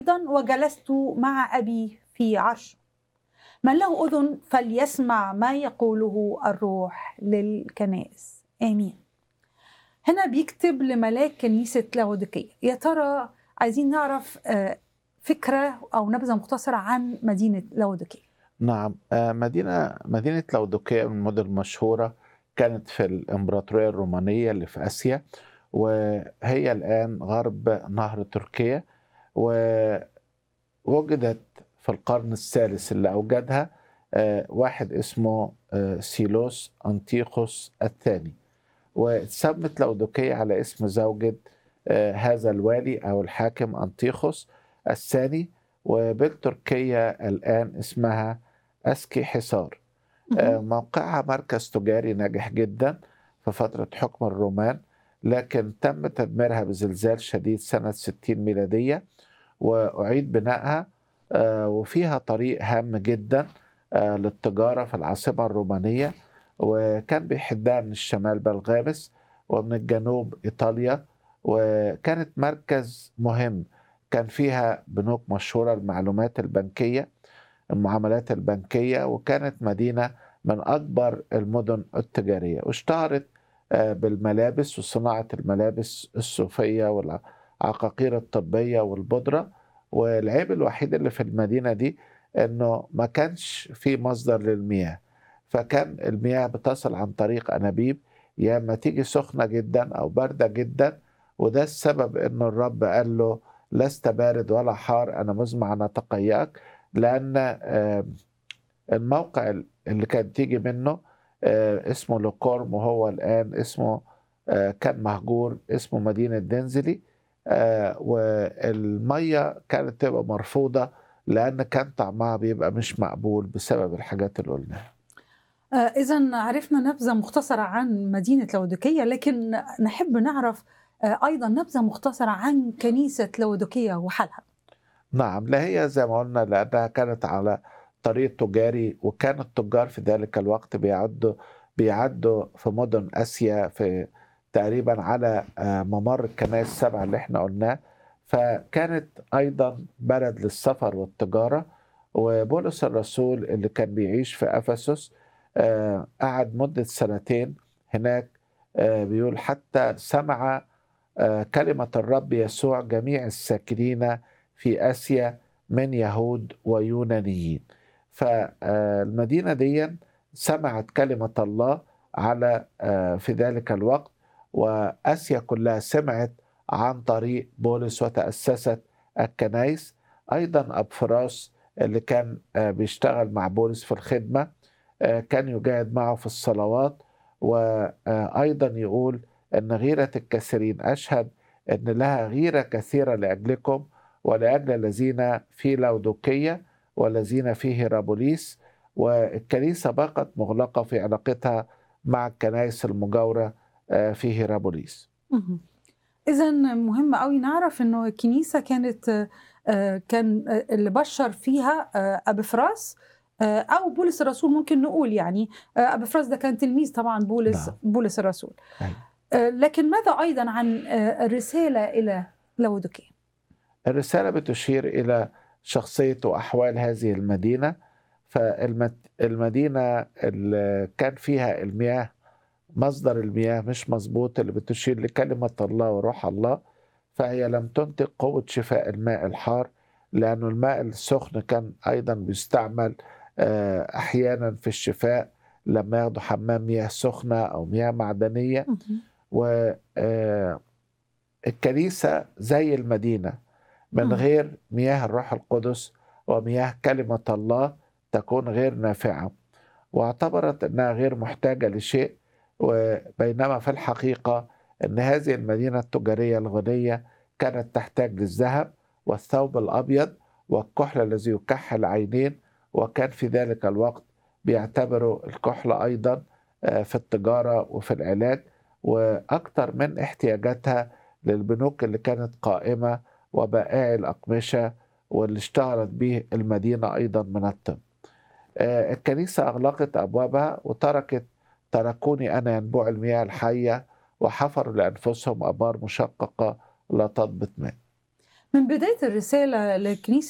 أيضا وجلست مع أبي في عرش من له أذن فليسمع ما يقوله الروح للكنائس آمين هنا بيكتب لملاك كنيسة لاوديكية يا ترى عايزين نعرف آه، فكرة أو نبذة مختصرة عن مدينة لاوديكية نعم آه، مدينة مدينة لودوكية من المدن المشهورة كانت في الإمبراطورية الرومانية اللي في آسيا وهي الآن غرب نهر تركيا ووجدت في القرن الثالث اللي أوجدها آه، واحد اسمه آه، سيلوس أنتيخوس الثاني واتسمت لودوكية على اسم زوجة آه، هذا الوالي أو الحاكم أنتيخوس الثاني وبالتركية الآن اسمها أسكي حصار آه، موقعها مركز تجاري ناجح جدا في فترة حكم الرومان لكن تم تدميرها بزلزال شديد سنة 60 ميلادية وأعيد بنائها آه، وفيها طريق هام جدا آه، للتجارة في العاصمة الرومانية وكان بيحدها من الشمال بلغارس ومن الجنوب إيطاليا وكانت مركز مهم كان فيها بنوك مشهورة المعلومات البنكية المعاملات البنكية وكانت مدينة من أكبر المدن التجارية واشتهرت آه، بالملابس وصناعة الملابس الصوفية والعقاقير الطبية والبودرة والعيب الوحيد اللي في المدينة دي انه ما كانش في مصدر للمياه فكان المياه بتصل عن طريق انابيب يا اما تيجي سخنة جدا او باردة جدا وده السبب انه الرب قال له لست بارد ولا حار انا مزمع ان اتقيأك لان آه، الموقع اللي كانت تيجي منه آه، اسمه لوكورم وهو الان اسمه آه، كان مهجور اسمه مدينة دنزلي آه، والمية كانت تبقى مرفوضة لأن كان طعمها بيبقى مش مقبول بسبب الحاجات اللي قلناها إذا عرفنا نبذة مختصرة عن مدينة لودوكية لكن نحب نعرف آه، أيضا نبذة مختصرة عن كنيسة لودوكية وحالها نعم لا هي زي ما قلنا لأنها كانت على طريق تجاري وكان التجار في ذلك الوقت بيعدوا بيعدوا في مدن آسيا في تقريبا على آه، ممر الكنائس السبعة اللي احنا قلناه فكانت أيضا بلد للسفر والتجارة وبولس الرسول اللي كان بيعيش في أفسس آه، قعد مدة سنتين هناك آه، بيقول حتى سمع آه، كلمة الرب يسوع جميع الساكنين في آسيا من يهود ويونانيين فالمدينة دي سمعت كلمة الله على آه، في ذلك الوقت وآسيا كلها سمعت عن طريق بولس وتأسست الكنائس أيضا أبفراس اللي كان آه، بيشتغل مع بولس في الخدمة آه، كان يجاهد معه في الصلوات وأيضا يقول أن غيرة الكثيرين أشهد أن لها غيرة كثيرة لأجلكم ولأجل الذين في لودوكية والذين في هيرابوليس والكنيسة بقت مغلقة في علاقتها مع الكنائس المجاورة آه، في هيرابوليس إذا مهم قوي نعرف إنه الكنيسة كانت آه، كان آه، اللي بشر فيها آه، أبفراس آه، أو بولس الرسول ممكن نقول يعني آه، أبفراس ده كان تلميذ طبعا بولس نعم. بولس الرسول أيوة. آه، لكن ماذا أيضا عن آه، الرسالة إلى لودوكية؟ الرسالة بتشير إلى شخصية وأحوال هذه المدينة فالمدينة اللي كان فيها المياه مصدر المياه مش مظبوط اللي بتشير لكلمة الله وروح الله فهي لم تنتج قوة شفاء الماء الحار لأنه الماء السخن كان أيضا بيستعمل آه، أحيانا في الشفاء لما ياخدوا حمام مياه سخنة أو مياه معدنية والكنيسة زي المدينة من مم. غير مياه الروح القدس ومياه كلمة الله تكون غير نافعة واعتبرت أنها غير محتاجة لشيء وبينما في الحقيقة أن هذه المدينة التجارية الغنية كانت تحتاج للذهب والثوب الأبيض والكحل الذي يكحل عينين وكان في ذلك الوقت بيعتبروا الكحل أيضا آه، في التجارة وفي العلاج وأكثر من احتياجاتها للبنوك اللي كانت قائمة وبائعي الأقمشة واللي اشتهرت به المدينة أيضا من الطب آه، الكنيسة أغلقت أبوابها وتركت تركوني أنا ينبوع المياه الحية وحفروا لأنفسهم أبار مشققة لا تضبط ماء من بداية الرسالة لكنيسة